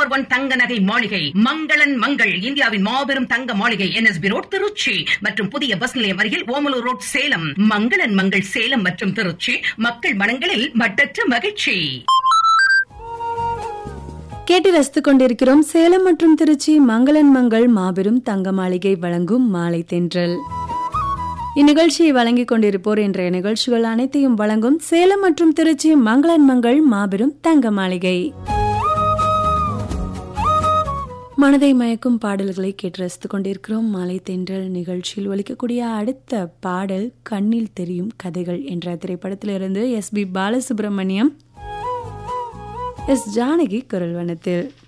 number one தங்க நகை மாளிகை மங்களன் மங்கள் இந்தியாவின் மாபெரும் தங்க மாளிகை என்எஸ்பி ரோட் திருச்சி மற்றும் புதிய பஸ் நிலையம் அருகில் ஓமலூர் ரோட் சேலம் மங்களன் மங்கள் சேலம் மற்றும் திருச்சி மக்கள் மனங்களில் மட்டற்ற மகிழ்ச்சி கேட்டு ரசித்துக் கொண்டிருக்கிறோம் சேலம் மற்றும் திருச்சி மங்களன் மங்கள் மாபெரும் தங்க மாளிகை வழங்கும் மாலை தென்றல் இந்நிகழ்ச்சியை வழங்கிக் கொண்டிருப்போர் என்ற நிகழ்ச்சிகள் அனைத்தையும் வழங்கும் சேலம் மற்றும் திருச்சி மங்களன் மங்கள் மாபெரும் தங்க மாளிகை மனதை மயக்கும் பாடல்களை கேட்டு ரசித்துக் கொண்டிருக்கிறோம் மாலை தென்றல் நிகழ்ச்சியில் ஒலிக்கக்கூடிய அடுத்த பாடல் கண்ணில் தெரியும் கதைகள் என்ற திரைப்படத்திலிருந்து S P Balasubrahmanyam S Janaki குரல் வனத்தில்